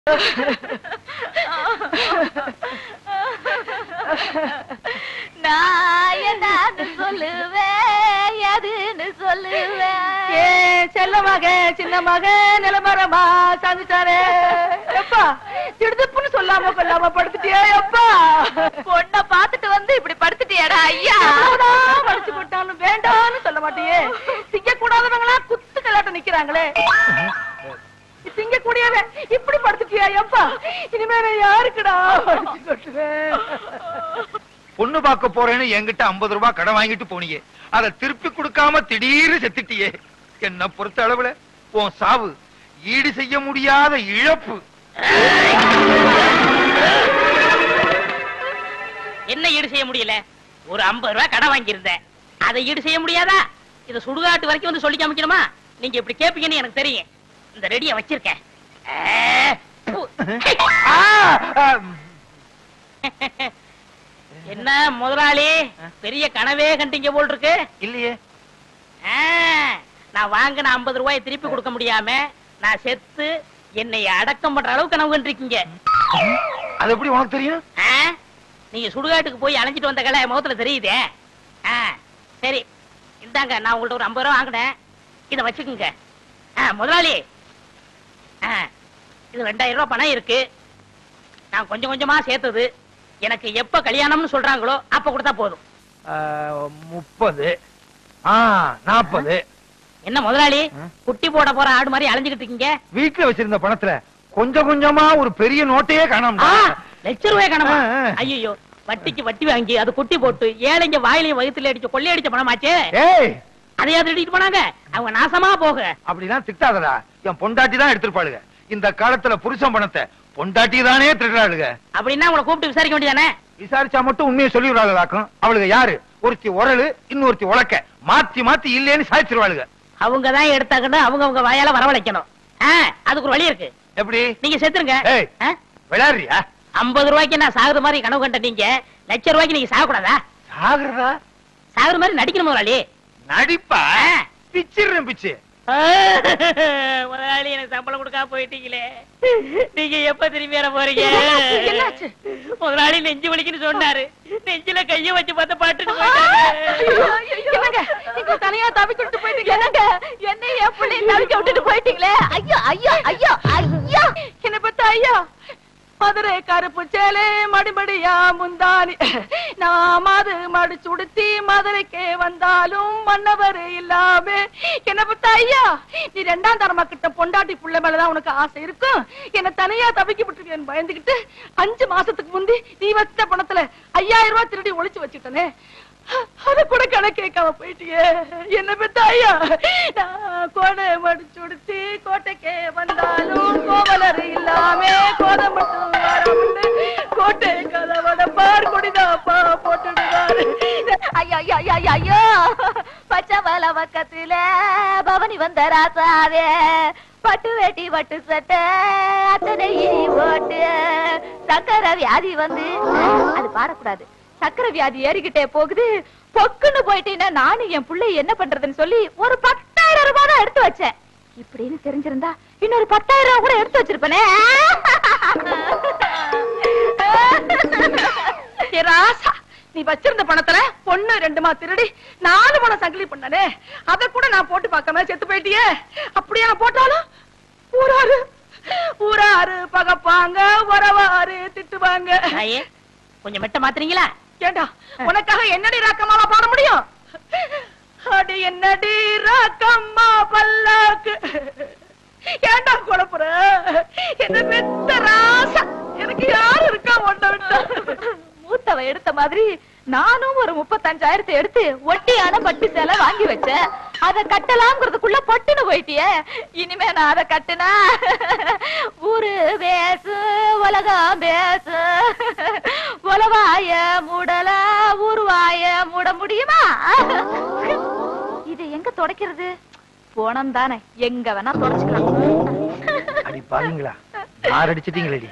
நான் என்னன்னு சொல்லுவேன் எதுன்னு சொல்லுவேன் ஏ செல்ல மக சின்ன மக நிலமரமா சந்திச்சாரே எப்பா திடுதுப்புன்னு சொல்லாம கொல்லாம படுத்துட்டியே எப்பா பொண்ண பாத்துட்டு வந்து இப்படி படுத்துட்டியாடா ஐயா எவ்வளவுதான் படிச்சு போட்டாலும் வேண்டாம்னு சொல்ல மாட்டியே திங்க கூடாதவங்களா குத்து கலாட்ட நிக்கிறாங்களே திங்க கூடியவன் இப்படி படுத்துட்டியா எப்பா இனிமே நான் யாருக்குடா படிச்சு கொட்டுவேன் பொண்ணு பார்க்க போறேன்னு என்கிட்ட 50 ரூபாய் கடன் வாங்கிட்டு போனியே அதை திருப்பி கொடுக்காம திடீர்னு செத்துட்டியே என்ன பொறுத்த அளவுல உன் சாவு ஈடு செய்ய முடியாத இழப்பு என்ன ஈடு செய்ய முடியல ஒரு 50 ரூபாய் கடன் வாங்கியிருந்தேன் அதை ஈடு செய்ய முடியாதா இத சுடுகாட்டு வரைக்கும் வந்து சொல்லி காமிக்கணுமா நீங்க இப்படி கேப்பீங்கன்னு எனக்கு தெரியும் இந்த ரெடியா வச்சிருக்கேன் ஆ, பு. ஆ, ஆ, என்ன முதலாளி பெரிய கனவே கண்டீங்க போல் இருக்கு இல்லையே ஆ, நான் வாங்கின 50 ரூபாயை திருப்பி கொடுக்க முடியாம நான் செத்து என்னை அடக்கம் பண்ற அளவுக்கு கனவு கண்டிருக்கீங்க அது எப்படி உனக்கு தெரியும் ஆ? நீங்க சுடுகாட்டுக்கு போய் அலைஞ்சிட்டு வந்த கலை முகத்துல தெரியுதே ஆ, சரி இந்தாங்க நான் உங்கள்ட்ட ஒரு 50 ரூபா வாங்கினேன் இத வச்சுக்குங்க ஆ, முதலாளி ஆ, இது ரெண்டாயிரம் ரூபாய் பணம் இருக்கு நான் கொஞ்சம் கொஞ்சமா சேர்த்தது எனக்கு எப்ப கல்யாணம்னு சொல்றாங்களோ அப்ப கொடுத்தா போதும் ஆ, முப்பது ஆ நாற்பது என்ன முதலாளி ஆ? குட்டி போட போற ஆடு மாதிரி அலைஞ்சுக்கிட்டு இருக்கீங்க வீட்டுல வச்சிருந்த பணத்துல கொஞ்சம் கொஞ்சமா ஒரு பெரிய நோட்டையே காணாம ஆ, லட்ச ரூபாய் கணமா ஆ, ஆ. ஐயோ வட்டிக்கு வட்டி வாங்கி அது குட்டி போட்டு ஏழைங்க வாயிலையும் வயித்துல அடிச்சு கொள்ளையடிச்ச பணமாச்சே ஏய் அதையா திருடிட்டு போனாங்க அவங்க நாசமா போக அப்படிலாம் திட்டாதடா என் பொண்டாட்டி தான் எடுத்துருப்பாளுங்க இந்த காலத்துல புருஷன் பணத்தை பொண்டாட்டி தானே திருடுறாளுங்க அப்படின்னா உங்களை கூப்பிட்டு விசாரிக்க வேண்டியதானே விசாரிச்சா மட்டும் உண்மையை சொல்லிவிடாதாக்கும் அவளுங்க யாரு ஒருத்தி உரலு இன்னொருத்தி உலக்க மாத்தி மாத்தி இல்லேன்னு சாய்ச்சிருவாளுங்க அவங்க தான் எடுத்தாங்கன்னு அவங்க அவங்க வாயால வரவழைக்கணும் ஆ, அதுக்கு ஒரு வழி இருக்கு எப்படி நீங்க செத்துருங்க ஏய். விளையாடுறியா ஐம்பது ரூபாய்க்கு நான் சாகுற மாதிரி கனவு கண்ட நீங்க லட்ச ரூபாய்க்கு நீங்க சாகக்கூடாதா சாகுறதா சாகுற மாதிரி நடிக்கணும் முதலாளி நடிப்பா ஆ. பிச்சிடுறேன் பிச்சு முதலாளி எனக்கு சம்பளம் கொடுக்காம போயிட்டீங்களே நீங்க எப்ப திரும்பி வர போறீங்க என்னாச்சு? என்னாச்சு? முதலாளி நெஞ்சு வலிக்குன்னு சொன்னாரு நெஞ்சில கைய வச்சு பார்த்து பாட்டுட்டு என்னங்க நீங்க தனியா தவிக்கிட்டு போயிட்டீங்க என்னங்க என்ன என் பிள்ளைய தவிக்க விட்டுட்டு போயிட்டீங்களே ஐயோ ஐயோ ஐயோ ஐயோ என்ன பத்த ஐயா மதுரை கருப்பு சேலை மடிமடியா முந்தானி நான் மது மடிச்சு உடுத்தி மதுரைக்கே வந்தாலும் மன்னவர் இல்லாம என்ன பத்த ஐயா நீ ரெண்டாம் தரமா கிட்ட பொண்டாட்டி புள்ள மேலதான் உனக்கு ஆசை இருக்கும் என்ன தனியா தவிக்கி விட்டுருக்கேன் பயந்துகிட்டு அஞ்சு மாசத்துக்கு முந்தி நீ வச்ச பணத்துல ஐயாயிரம் ரூபாய் திருடி ஒளிச்சு வச்சுட்டனே அது கூட கணக்கு கேட்காம போயிட்டியே என்ன பெத்த ஐயா நான் கோடை மடிச்சு உடுத்தி கோட்டைக்கே வந்தாலும் கோவலர் இல்லாம கோதை மட்டும் வரமுண்டு கோட்டை கதவட பார் கொடிதாப்பா போட்டுடுவாரு ஐயோ ஐயோ ஐயோ ஐயோ, ஐயோ பச்சை வல பக்கத்துல பவனி வந்த ராசாவே பட்டு வேட்டி பட்டு சட்டை அத்தனை இனி போட்டு சக்கரை வியாதி வந்து அது பாடக்கூடாது சக்கரை வியாதி ஏறிக்கிட்டே போகுது பொக்குன்னு போயிட்டீங்கன்னா நானும் என் புள்ளை என்ன பண்றதுன்னு சொல்லி ஒரு பத்தாயிரம் ரூபாய் தான் எடுத்து வச்சேன் இப்படின்னு தெரிஞ்சிருந்தா இன்னொரு பத்தாயிரம் ரூபாய் கூட எடுத்து வச்சிருப்பனே ஏ ராசா நீ வச்சிருந்த பணத்துல பொண்ணு ரெண்டுமா திருடி நாலு பணம் சங்கிலி பண்ணனே அத கூட நான் போட்டு பார்க்காம செத்து போயிட்டியே அப்படியே நான் போட்டாலும் ஊராரு ஊராரு பகப்பாங்க உறவாரு திட்டுவாங்க தாயே கொஞ்சம் மெட்ட மாத்துறீங்களா ஏண்டா உனக்காக என்னடி ராக்கம்மாவா பாட முடியும் அடி என்னடி ராக்கம்மா பல்லாக்கு ஏண்டா குழப்புற என்ன பெத்த ராசா எனக்கு யாரு இருக்கா ஒண்ண விட்டா மூத்தவ எடுத்த மாதிரி நானும் ஒரு முப்பத்தஞ்சாயிரத்தை எடுத்து ஒட்டியான பட்டு சேலை வாங்கி வச்சேன் அத கட்டலாம்ங்கிறதுக்குள்ள பட்டுன்னு போயிட்டியே இனிமே நான் அத கட்டுனா ஊரு பேசு உலகம் பேசு உலவாய மூடல ஊருவாய மூட முடியுமா இது எங்க தொடக்கிறது போனம் தானே எங்க வேணா தொடச்சுக்கலாம் அடி பாருங்களா யார் அடிச்சிட்டீங்களடி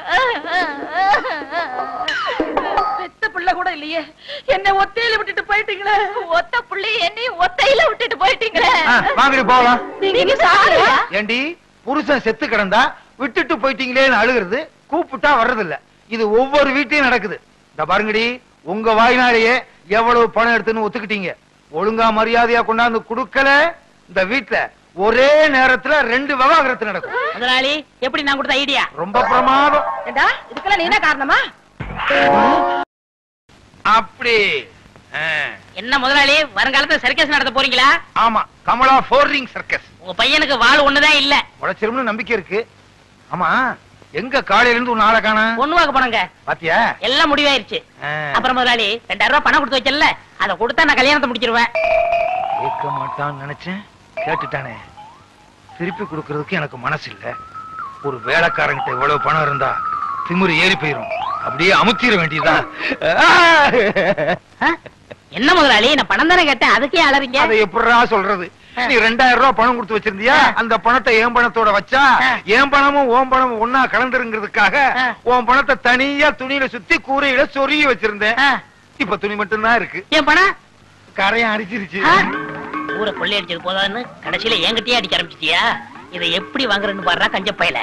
பெத்த பிள்ளை கூட இல்லையே என்ன ஒத்தையில விட்டுட்டு போயிட்டீங்களே ஒத்த புள்ளி என்னையும் ஒத்தையில விட்டுட்டு போயிட்டீங்களே ஆ, வாங்கடி போகலாம் நீங்க சாரியா ஏண்டி புருஷன் செத்து கிடந்தா விட்டுட்டு போயிட்டீங்களேன்னு அழுகிறது கூப்பிட்டா வர்றதில்ல இது ஒவ்வொரு வீட்லயும் நடக்குது இந்த பாருங்கடி உங்க வாய்னாலேயே எவ்வளவு பணம் எடுத்துன்னு ஒத்துக்கிட்டீங்க ஒழுங்கா மரியாதையா கொண்டாந்து கொடுக்கல இந்த வீட்ல ஒரே நேரத்துல ரெண்டு விவாகரத்து நடக்கும் முதலாளி எப்படி நான் கொடுத்த ஐடியா ரொம்ப பிரமாதம் ஏண்டா இதுக்கெல்லாம் நீ என்ன காரணமா அப்படி ஆ. என்ன முதலாளி வருங்காலத்துல சர்க்கஸ் நடத்த போறீங்களா ஆமா கமலா ஃபோர் ரிங் சர்க்கஸ் உங்க பையனுக்கு வாழ் ஒண்ணுதான் இல்ல உழைச்சிரும்னு நம்பிக்கை இருக்கு ஆமா எங்க காலையில இருந்து உன் ஆளை காணா பொண்ணு வாக்க போனங்க பாத்தியா எல்லாம் முடிவாயிருச்சு ஆ. அப்புறம் முதலாளி ரெண்டாயிரம் ரூபாய் பணம் கொடுத்து வச்சல அதை கொடுத்தா நான் கல்யாணத்தை முடிச்சிருவேன் கேட்க மாட்டான்னு நினைச்சேன் கேட்டுட்டானே திருப்பி கொடுக்கறதுக்கு எனக்கு மனசு இல்ல ஒரு வேலைக்காரங்கிட்ட இவ்வளவு பணம் இருந்தா திமிரு ஏறி போயிரும் அப்படியே அமுத்திர வேண்டியதா ஆ? என்ன முதலாளி நான் பணம் தானே கேட்டேன் அதுக்கே அலறீங்க அதை எப்படிடா சொல்றது நீ ரெண்டாயிரம் ரூபாய் பணம் கொடுத்து வச்சிருந்தியா அந்த பணத்தை என் பணத்தோட வச்சா ஆ. என் பணமும் உன் பணமும் ஒன்னா கலந்துருங்கிறதுக்காக ஆ. உன் பணத்தை தனியா துணியில சுத்தி கூரையில சொருகி வச்சிருந்தேன் ஆ, இப்ப துணி மட்டும்தான் இருக்கு என் பணம் கரையும் அடிச்சிருச்சு ஆ? ஊரை கொள்ளை அடிச்சது போதான்னு கடைசியில என்கிட்டயே அடிக்க ஆரம்பிச்சிட்டியா இதை எப்படி வாங்குறேன்னு பாடுறா கஞ்ச பையல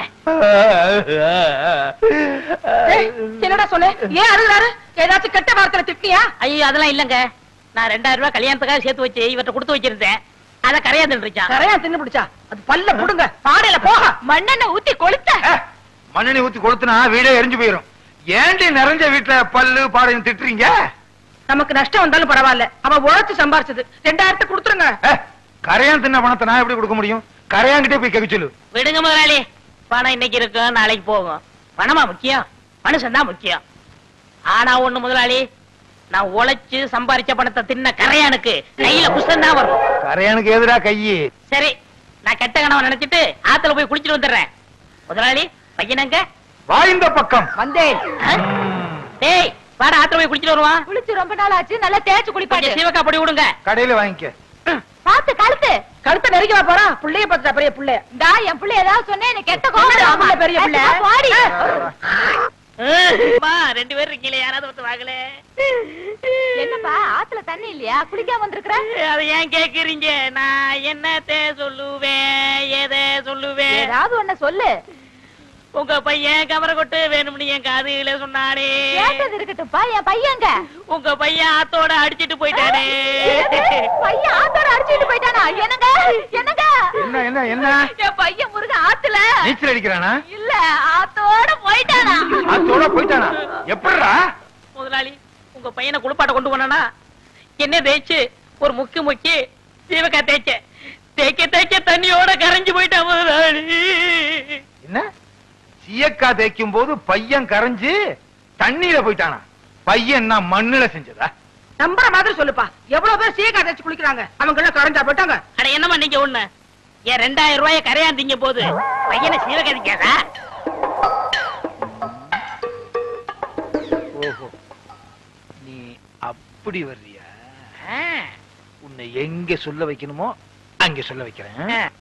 ஏய், என்னடா சொன்ன ஏன் அழுகுறாரு ஏதாச்சும் கெட்ட வார்த்தையில திட்டியா ஐயோ அதெல்லாம் இல்லங்க நான் ரெண்டாயிரம் ரூபாய் கல்யாணத்துக்காக சேர்த்து வச்சு இவர்ட்ட கொடுத்து வச்சிருந்தேன் அத கரையா தின்றுச்சான் கரையா தின்னு பிடிச்சா அது பல்ல புடுங்க பாடையில போக மண்ணெண்ண ஊத்தி கொளுத்த ஏ, மண்ணெண்ணெய் ஊத்தி கொளுத்துனா வீடே எரிஞ்சு போயிரும் ஏண்டி நிறைஞ்ச வீட்டுல பல்லு பாடையும் திட்டுறீங்க நமக்கு நஷ்டம் வந்தாலும் பரவாயில்ல அவன் உழைச்சு சம்பாரிச்சது ரெண்டாயிரத்தை கொடுத்துருங்க ஏ, கரையான் தின்ன பணத்தை நான் எப்படி கொடுக்க முடியும் கரையான்கிட்டே போய் கேட்க சொல்லு விடுங்க முதலாளி பணம் இன்னைக்கு இருக்கும் நாளைக்கு போகும் பணமா முக்கியம் மனுஷன் தான் முக்கியம் ஆனா ஒண்ணு முதலாளி நான் உழைச்சு சம்பாரிச்ச பணத்தை தின்ன கரையானுக்கு கையில புஷ்டம் தான் வரும் கரையானுக்கு எதிரா கையி சரி நான் கெட்ட கணவன் நினைச்சிட்டு ஆத்துல போய் குளிச்சிட்டு வந்துடுறேன் முதலாளி பையனங்க வாய்ந்த பக்கம் வந்தேன் ஆ? டேய் வாடா ஆத்துல போய் குளிச்சிட்டு வருவான் குளிச்சு ரொம்ப நாள் ஆச்சு நல்லா தேய்ச்சு கொஞ்சம் குளிப்பாட்டு சீவக்கா பொடி விடுங்க கடையில வாங்கிக்க பாத்து கழுத்து கழுத்தை நெருங்கி வா போறான் புள்ளைய பார்த்துட்டா பெரிய புள்ளைய டா என் பிள்ளை ஏதாவது சொன்னேன் எனக்கு கெட்ட என்னடா கோவம் புள்ள பெரிய புள்ள? பாடி அம்மா, ரெண்டு பேரும் இருக்கீங்களே யாராவது ஒருத்தர் வாங்கல என்னப்பா ஆத்துல தண்ணி இல்லையா குளிக்காம வந்திருக்கிற அதை ஏன் கேக்குறீங்க நான் என்னத்த சொல்லுவேன் எதை சொல்லுவேன் ஏதாவது ஒண்ணு சொல்லு உங்க பையன் கமர கொட்டு வேணும்னு என் காதுல சொன்னானே கேட்டது இருக்கட்டும்ப்பா என் பையங்க உங்க பையன் ஆத்தோட அடிச்சிட்டு போயிட்டானே பையன் ஆத்தோட அடிச்சுட்டு போயிட்டானா என்னங்க என்னங்க என்ன என்ன என்ன என் பையன் முருக ஆத்துல நீச்சல் அடிக்கிறானா இல்ல ஆத்தோட போயிட்டானா அதோட போயிட்டானா எப்படிடா முதலாளி உங்க பையனை குளிப்பாட்ட கொண்டு போனா என்ன தேய்ச்சு ஒரு முக்கி முக்கி சீவக்கா தேய்ச்ச தேய்க்க தேய்க்க தண்ணியோட கரைஞ்சு போயிட்டான் முதலாளி என்ன சீயக்கா தேய்க்கும் போது பையன் கரைஞ்சு தண்ணியில போயிட்டானா பையன் நான் மண்ணுல செஞ்சதா நம்புற மாதிரி சொல்லுப்பா எவ்வளவு பேர் சீக்கா தேய்ச்சு குளிக்கிறாங்க அவங்க எல்லாம் கரைஞ்சா போயிட்டாங்க அட என்னம்மா நீங்க ஒண்ணு ஏன் ரெண்டாயிரம் ரூபாய கரையாந்தீங்க போது பையனை சீவக்கா தேய்க்காதா ஓஹோ நீ அப்படி வர்றியா ஆ. உன்னை எங்க சொல்ல வைக்கணுமோ அங்க சொல்ல வைக்கிறேன்